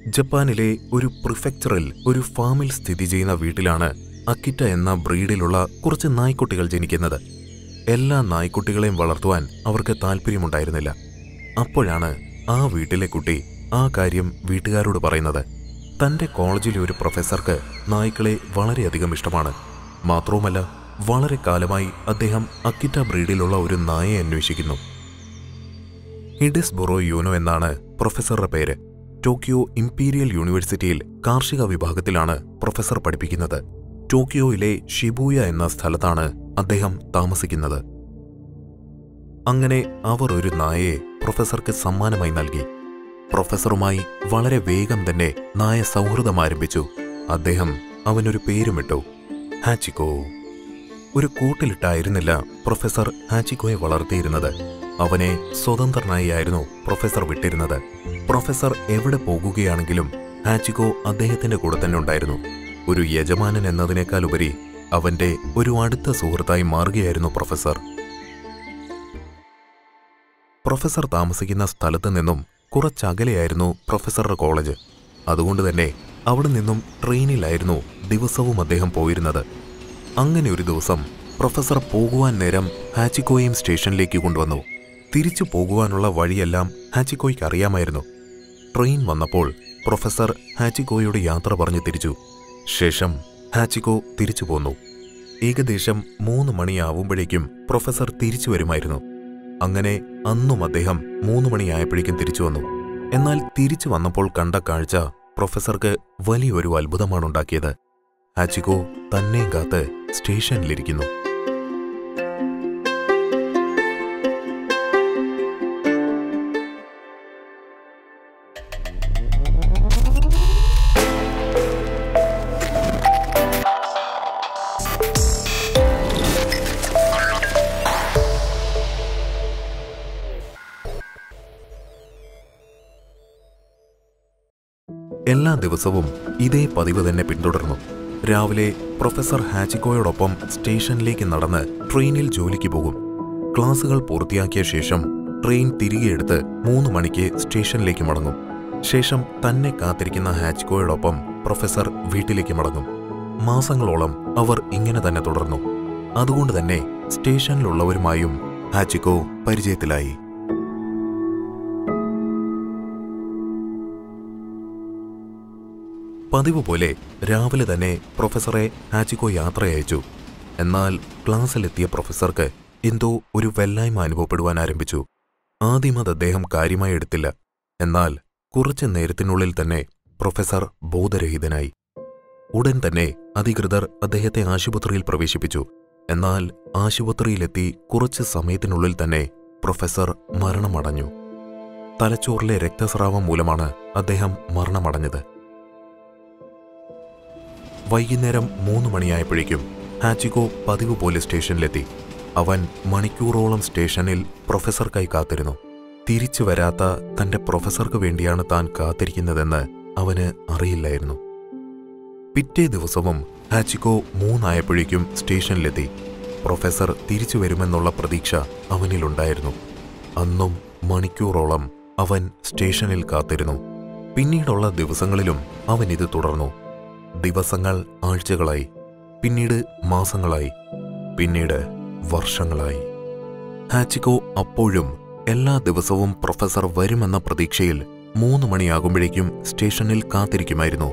ജപ്പാനിലെ ഒരു പ്രിഫെക്ചറിൽ ഒരു ഫാമിൽ സ്ഥിതി ചെയ്യുന്ന വീട്ടിലാണ് അക്കിറ്റ എന്ന ബ്രീഡിലുള്ള കുറച്ച് നായ്ക്കുട്ടികൾ ജനിക്കുന്നത് എല്ലാ നായ്ക്കുട്ടികളെയും വളർത്തുവാൻ അവർക്ക് താല്പര്യമുണ്ടായിരുന്നില്ല അപ്പോഴാണ് ആ വീട്ടിലെ കുട്ടി ആ കാര്യം വീട്ടുകാരോട് പറയുന്നത് തന്റെ കോളേജിലെ ഒരു പ്രൊഫസർക്ക് നായ്ക്കളെ വളരെയധികം ഇഷ്ടമാണ് മാത്രവുമല്ല വളരെ കാലമായി അദ്ദേഹം അക്കിറ്റ ബ്രീഡിലുള്ള ഒരു നായയെ അന്വേഷിക്കുന്നു ഹിഡിസ് ബൊറോ യൂനോ എന്നാണ് പ്രൊഫസറുടെ പേര് ടോക്കിയോ ഇംപീരിയൽ യൂണിവേഴ്സിറ്റിയിൽ കാർഷിക വിഭാഗത്തിലാണ് പ്രൊഫസർ പഠിപ്പിക്കുന്നത് ടോക്കിയോയിലെ ഷിബൂയ എന്ന സ്ഥലത്താണ് അദ്ദേഹം താമസിക്കുന്നത് അങ്ങനെ അവർ ഒരു നായയെ പ്രൊഫസർക്ക് സമ്മാനമായി നൽകി പ്രൊഫസറുമായി വളരെ വേഗം തന്നെ നായ സൗഹൃദം ആരംഭിച്ചു അദ്ദേഹം അവനൊരു പേരുമിട്ടു ഹാച്ചിക്കോ ഒരു കൂട്ടിലിട്ടായിരുന്നില്ല പ്രൊഫസർ ഹാച്ചിക്കോയെ വളർത്തിയിരുന്നത് അവനെ സ്വതന്ത്രനായി ആയിരുന്നു പ്രൊഫസർ വിട്ടിരുന്നത് പ്രൊഫസർ എവിടെ പോകുകയാണെങ്കിലും ഹാച്ചിക്കോ അദ്ദേഹത്തിന്റെ കൂടെ തന്നെ ഉണ്ടായിരുന്നു ഒരു യജമാനൻ എന്നതിനേക്കാൾ ഉപരി അവന്റെ ഒരു അടുത്ത സുഹൃത്തായി മാറുകയായിരുന്നു പ്രൊഫസർ പ്രൊഫസർ താമസിക്കുന്ന സ്ഥലത്ത് നിന്നും കുറച്ചകലെയായിരുന്നു പ്രൊഫസറുടെ കോളേജ് അതുകൊണ്ട് തന്നെ അവിടെ നിന്നും ട്രെയിനിലായിരുന്നു ദിവസവും അദ്ദേഹം പോയിരുന്നത് അങ്ങനെ ഒരു ദിവസം പ്രൊഫസർ പോകുവാൻ നേരം ഹാച്ചിക്കോയും സ്റ്റേഷനിലേക്ക് കൊണ്ടുവന്നു തിരിച്ചു പോകുവാനുള്ള വഴിയെല്ലാം ഹാച്ചിക്കോയ്ക്ക് അറിയാമായിരുന്നു ട്രെയിൻ വന്നപ്പോൾ പ്രൊഫസർ ഹാച്ചിക്കോയോട് യാത്ര പറഞ്ഞു തിരിച്ചു ശേഷം ഹാച്ചിക്കോ തിരിച്ചു പോന്നു ഏകദേശം മൂന്ന് മണിയാവുമ്പോഴേക്കും പ്രൊഫസർ തിരിച്ചു വരുമായിരുന്നു അങ്ങനെ അന്നും അദ്ദേഹം മൂന്ന് മണിയായപ്പോഴേക്കും തിരിച്ചു വന്നു എന്നാൽ തിരിച്ചു വന്നപ്പോൾ കണ്ട കാഴ്ച പ്രൊഫസർക്ക് വലിയൊരു അത്ഭുതമാണുണ്ടാക്കിയത് ഹാച്ചിക്കോ തന്നെയും കാത്ത് സ്റ്റേഷനിലിരിക്കുന്നു എല്ലാ ദിവസവും ഇതേ പതിവ് തന്നെ പിന്തുടർന്നു രാവിലെ പ്രൊഫസർ ഹാച്ചിക്കോയോടൊപ്പം സ്റ്റേഷനിലേക്ക് നടന്ന് ട്രെയിനിൽ ജോലിക്ക് പോകും ക്ലാസുകൾ പൂർത്തിയാക്കിയ ശേഷം ട്രെയിൻ തിരികെ എടുത്ത് മൂന്ന് മണിക്ക് സ്റ്റേഷനിലേക്ക് മടങ്ങും ശേഷം തന്നെ കാത്തിരിക്കുന്ന ഹാച്ചിക്കോയോടൊപ്പം പ്രൊഫസർ വീട്ടിലേക്ക് മടങ്ങും മാസങ്ങളോളം അവർ ഇങ്ങനെ തന്നെ തുടർന്നു അതുകൊണ്ട് തന്നെ സ്റ്റേഷനിലുള്ളവരുമായും ഹാച്ചിക്കോ പരിചയത്തിലായി പതിവ് പോലെ രാവിലെ തന്നെ പ്രൊഫസറെ ഹാച്ചിക്കോ യാത്രയയച്ചു എന്നാൽ ക്ലാസ്സിലെത്തിയ പ്രൊഫസർക്ക് എന്തോ ഒരു വെല്ലായ്മ അനുഭവപ്പെടുവാൻ ആരംഭിച്ചു ആദ്യം അത് അദ്ദേഹം കാര്യമായി എടുത്തില്ല എന്നാൽ കുറച്ചു നേരത്തിനുള്ളിൽ തന്നെ പ്രൊഫസർ ബോധരഹിതനായി ഉടൻ തന്നെ അധികൃതർ അദ്ദേഹത്തെ ആശുപത്രിയിൽ പ്രവേശിപ്പിച്ചു എന്നാൽ ആശുപത്രിയിലെത്തി കുറച്ച് സമയത്തിനുള്ളിൽ തന്നെ പ്രൊഫസർ മരണമടഞ്ഞു തലച്ചോറിലെ രക്തസ്രാവം മൂലമാണ് അദ്ദേഹം മരണമടഞ്ഞത് വൈകുന്നേരം മൂന്ന് മണിയായപ്പോഴേക്കും ഹാച്ചിക്കോ പതിവ് പോലെ സ്റ്റേഷനിലെത്തി അവൻ മണിക്കൂറോളം സ്റ്റേഷനിൽ പ്രൊഫസർക്കായി കാത്തിരുന്നു തിരിച്ചു വരാത്ത തന്റെ പ്രൊഫസർക്ക് വേണ്ടിയാണ് താൻ കാത്തിരിക്കുന്നതെന്ന് അവന് അറിയില്ലായിരുന്നു പിറ്റേ ദിവസവും ഹാച്ചിക്കോ മൂന്നായപ്പോഴേക്കും സ്റ്റേഷനിലെത്തി പ്രൊഫസർ തിരിച്ചു വരുമെന്നുള്ള പ്രതീക്ഷ അവനിലുണ്ടായിരുന്നു അന്നും മണിക്കൂറോളം അവൻ സ്റ്റേഷനിൽ കാത്തിരുന്നു പിന്നീടുള്ള ദിവസങ്ങളിലും അവൻ ഇത് തുടർന്നു ദിവസങ്ങൾ ആഴ്ചകളായി പിന്നീട് മാസങ്ങളായി പിന്നീട് വർഷങ്ങളായി ഹാച്ചിക്കോ അപ്പോഴും എല്ലാ ദിവസവും പ്രൊഫസർ വരുമെന്ന പ്രതീക്ഷയിൽ മൂന്ന് മണിയാകുമ്പോഴേക്കും സ്റ്റേഷനിൽ കാത്തിരിക്കുമായിരുന്നു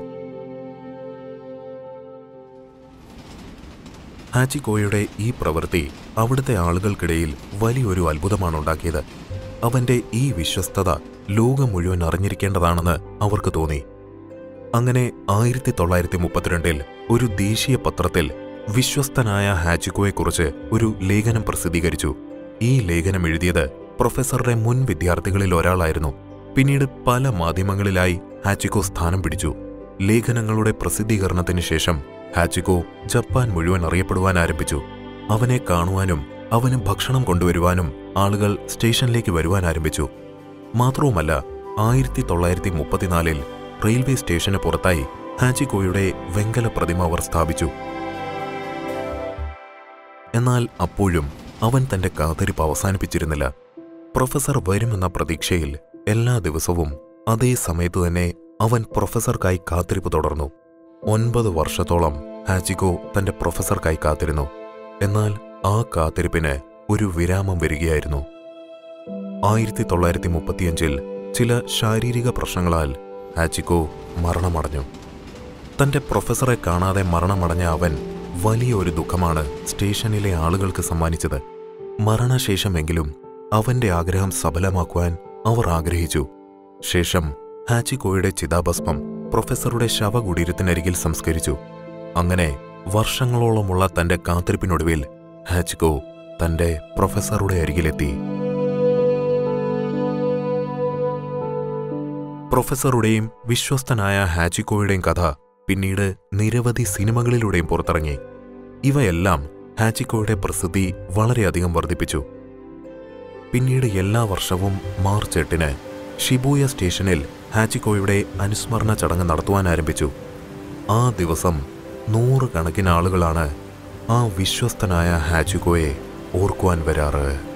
ഹാച്ചിക്കോയുടെ ഈ പ്രവൃത്തി അവിടുത്തെ ആളുകൾക്കിടയിൽ വലിയൊരു അത്ഭുതമാണുണ്ടാക്കിയത് അവന്റെ ഈ വിശ്വസ്തത ലോകം മുഴുവൻ അറിഞ്ഞിരിക്കേണ്ടതാണെന്ന് അവർക്ക് തോന്നി അങ്ങനെ ആയിരത്തി തൊള്ളായിരത്തി മുപ്പത്തിരണ്ടിൽ ഒരു ദേശീയ പത്രത്തിൽ വിശ്വസ്തനായ ഹാച്ചിക്കോയെക്കുറിച്ച് ഒരു ലേഖനം പ്രസിദ്ധീകരിച്ചു ഈ ലേഖനം എഴുതിയത് പ്രൊഫസറുടെ മുൻ വിദ്യാർത്ഥികളിൽ ഒരാളായിരുന്നു പിന്നീട് പല മാധ്യമങ്ങളിലായി ഹാച്ചിക്കോ സ്ഥാനം പിടിച്ചു ലേഖനങ്ങളുടെ പ്രസിദ്ധീകരണത്തിന് ശേഷം ഹാച്ചിക്കോ ജപ്പാൻ മുഴുവൻ അറിയപ്പെടുവാൻ ആരംഭിച്ചു അവനെ കാണുവാനും അവന് ഭക്ഷണം കൊണ്ടുവരുവാനും ആളുകൾ സ്റ്റേഷനിലേക്ക് വരുവാൻ ആരംഭിച്ചു മാത്രവുമല്ല ആയിരത്തി തൊള്ളായിരത്തി മുപ്പത്തിനാലിൽ റെയിൽവേ സ്റ്റേഷന് പുറത്തായി ഹാച്ചിക്കോയുടെ വെങ്കല പ്രതിമ അവർ സ്ഥാപിച്ചു എന്നാൽ അപ്പോഴും അവൻ തന്റെ കാത്തിരിപ്പ് അവസാനിപ്പിച്ചിരുന്നില്ല പ്രൊഫസർ വരുമെന്ന പ്രതീക്ഷയിൽ എല്ലാ ദിവസവും അതേ സമയത്ത് തന്നെ അവൻ പ്രൊഫസർക്കായി കാത്തിരിപ്പ് തുടർന്നു ഒൻപത് വർഷത്തോളം ഹാച്ചിക്കോ തന്റെ പ്രൊഫസർക്കായി കാത്തിരുന്നു എന്നാൽ ആ കാത്തിരിപ്പിന് ഒരു വിരാമം വരികയായിരുന്നു ആയിരത്തി തൊള്ളായിരത്തി മുപ്പത്തിയഞ്ചിൽ ചില ശാരീരിക പ്രശ്നങ്ങളാൽ ഹാച്ചിക്കോ മരണമടഞ്ഞു തന്റെ പ്രൊഫസറെ കാണാതെ മരണമടഞ്ഞ അവൻ വലിയ ഒരു ദുഃഖമാണ് സ്റ്റേഷനിലെ ആളുകൾക്ക് സമ്മാനിച്ചത് മരണശേഷമെങ്കിലും അവന്റെ ആഗ്രഹം സഫലമാക്കുവാൻ അവർ ആഗ്രഹിച്ചു ശേഷം ഹാച്ചിക്കോയുടെ ചിതാഭസ്മം പ്രൊഫസറുടെ ശവകുടീരത്തിനരികിൽ സംസ്കരിച്ചു അങ്ങനെ വർഷങ്ങളോളമുള്ള തന്റെ കാത്തിരിപ്പിനൊടുവിൽ ഹാച്ചിക്കോ തന്റെ പ്രൊഫസറുടെ അരികിലെത്തി പ്രൊഫസറുടെയും വിശ്വസ്തനായ ഹാച്ചിക്കോയുടെയും കഥ പിന്നീട് നിരവധി സിനിമകളിലൂടെയും പുറത്തിറങ്ങി ഇവയെല്ലാം ഹാച്ചിക്കോയുടെ പ്രസിദ്ധി വളരെയധികം വർദ്ധിപ്പിച്ചു പിന്നീട് എല്ലാ വർഷവും മാർച്ച് എട്ടിന് ഷിബൂയ സ്റ്റേഷനിൽ ഹാച്ചിക്കോയുടെ അനുസ്മരണ ചടങ്ങ് നടത്തുവാൻ ആരംഭിച്ചു ആ ദിവസം നൂറുകണക്കിന് ആളുകളാണ് ആ വിശ്വസ്തനായ ഹാച്ചിക്കോയെ ഓർക്കുവാൻ വരാറ്